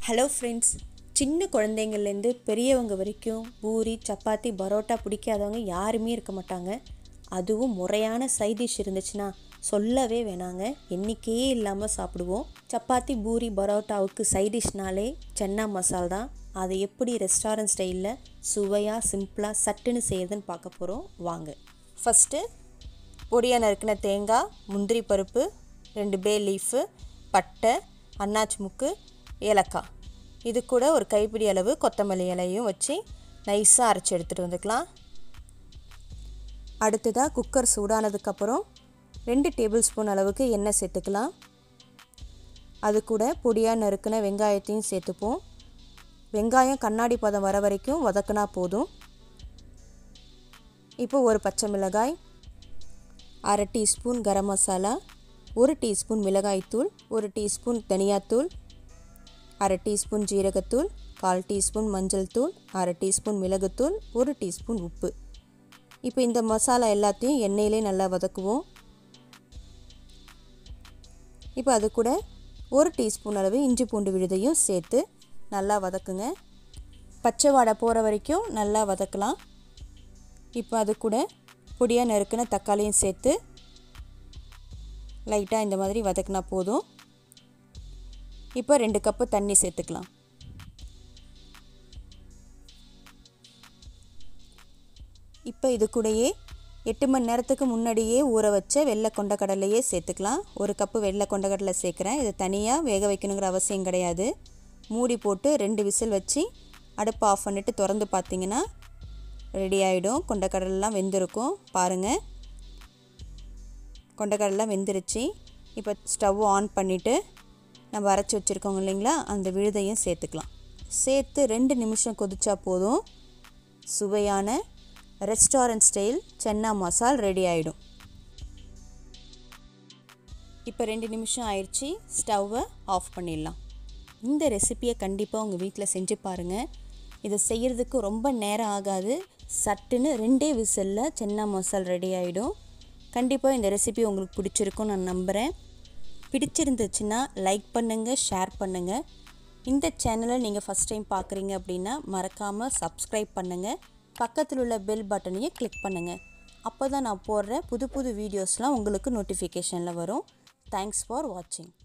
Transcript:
hello friends சின்ன குழந்தைங்கள்லேருந்து பெரியவங்க வரைக்கும் பூரி சப்பாத்தி பரோட்டா பிடிக்காதவங்க யாருமே இருக்க மாட்டாங்க அதுவும் முறையான சைட் டிஷ் இருந்துச்சுன்னா சொல்லவே வேணாங்க எண்ணிக்கையே இல்லாமல் சாப்பிடுவோம் சப்பாத்தி பூரி பரோட்டாவுக்கு சைட் டிஷ்னாலே சென்னா மசால் தான் அதை எப்படி ரெஸ்டாரண்ட் ஸ்டைலில் சுவையாக சிம்பிளாக சட்டுன்னு செய்யுதுன்னு பார்க்க போகிறோம் வாங்க ஃபஸ்ட்டு பொடியாக நறுக்கின தேங்காய் முந்திரி பருப்பு ரெண்டு பே லீஃபு பட்டை அன்னாச்சி முக்கு ஏலக்காய் இது கூட ஒரு கைப்பிடி அளவு கொத்தமல்லி இலையும் வச்சு நைஸாக அரைச்சி எடுத்துகிட்டு வந்துக்கலாம் அடுத்ததாக குக்கர் சூடானதுக்கப்புறம் ரெண்டு டேபிள் ஸ்பூன் அளவுக்கு எண்ணெய் சேர்த்துக்கலாம் அது கூட பொடியாக நறுக்கின வெங்காயத்தையும் சேர்த்துப்போம் வெங்காயம் கண்ணாடி பதம் வர வரைக்கும் வதக்குனா போதும் இப்போ ஒரு பச்சை மிளகாய் அரை டீஸ்பூன் கரம் மசாலா ஒரு டீஸ்பூன் மிளகாய்த்தூள் ஒரு டீஸ்பூன் தனியாத்தூள் அரை டீஸ்பூன் ஜீரகத்தூள் கால் டீஸ்பூன் மஞ்சள் தூள் அரை டீஸ்பூன் மிளகுத்தூள் ஒரு டீஸ்பூன் உப்பு இப்போ இந்த மசாலா எல்லாத்தையும் எண்ணெயிலே நல்லா வதக்குவோம் இப்போ அது கூட ஒரு டீஸ்பூன் அளவு இஞ்சி பூண்டு விழுதையும் சேர்த்து நல்லா வதக்குங்க பச்சை வாடை போகிற வரைக்கும் நல்லா வதக்கலாம் இப்போ அது கூட பொடியாக நறுக்கின தக்காளியும் சேர்த்து லைட்டாக இந்த மாதிரி வதக்கினா போதும் இப்போ ரெண்டு கப்பு தண்ணி சேர்த்துக்கலாம் இப்போ இது கூடயே எட்டு மணி நேரத்துக்கு முன்னாடியே ஊற வச்ச வெள்ளை கொண்டக்கடலையே சேர்த்துக்கலாம் ஒரு கப்பு வெள்ளை கொண்டக்கடலை சேர்க்குறேன் இது தனியாக வேக வைக்கணுங்கிற அவசியம் கிடையாது மூடி போட்டு ரெண்டு விசில் வச்சு அடுப்பு ஆஃப் பண்ணிவிட்டு திறந்து பார்த்தீங்கன்னா ரெடி ஆகிடும் கொண்டக்கடலாம் வெந்திருக்கும் பாருங்கள் கொண்டக்கடலாம் வெந்துருச்சு இப்போ ஸ்டவ் ஆன் பண்ணிவிட்டு நம்ம அரைச்சி வச்சுருக்கோங்க இல்லைங்களா அந்த விழுதையும் சேர்த்துக்கலாம் சேர்த்து ரெண்டு நிமிஷம் கொதிச்சா போதும் சுவையான ரெஸ்டாரண்ட் ஸ்டைல் சென்னா மசால் ரெடி ஆகிடும் இப்போ ரெண்டு நிமிஷம் ஆயிடுச்சு ஸ்டவ்வை ஆஃப் பண்ணிடலாம் இந்த ரெசிப்பியை கண்டிப்பாக உங்கள் வீட்டில் செஞ்சு பாருங்கள் இதை செய்கிறதுக்கு ரொம்ப நேரம் ஆகாது சட்டுன்னு ரெண்டே விசிலில் சென்னா மசால் ரெடி ஆகிடும் கண்டிப்பாக இந்த ரெசிபி உங்களுக்கு பிடிச்சிருக்கும் நான் நம்புகிறேன் பிடிச்சிருந்துச்சுன்னா லைக் பண்ணுங்கள் ஷேர் பண்ணுங்கள் இந்த சேனலை நீங்கள் ஃபஸ்ட் டைம் பார்க்குறீங்க அப்படின்னா மறக்காமல் சப்ஸ்கிரைப் பண்ணுங்கள் பக்கத்தில் உள்ள பெல் பட்டனையும் கிளிக் பண்ணுங்கள் அப்போ தான் நான் போடுற புது புது வீடியோஸ்லாம் உங்களுக்கு நோட்டிஃபிகேஷனில் வரும் தேங்க்ஸ் ஃபார் வாட்சிங்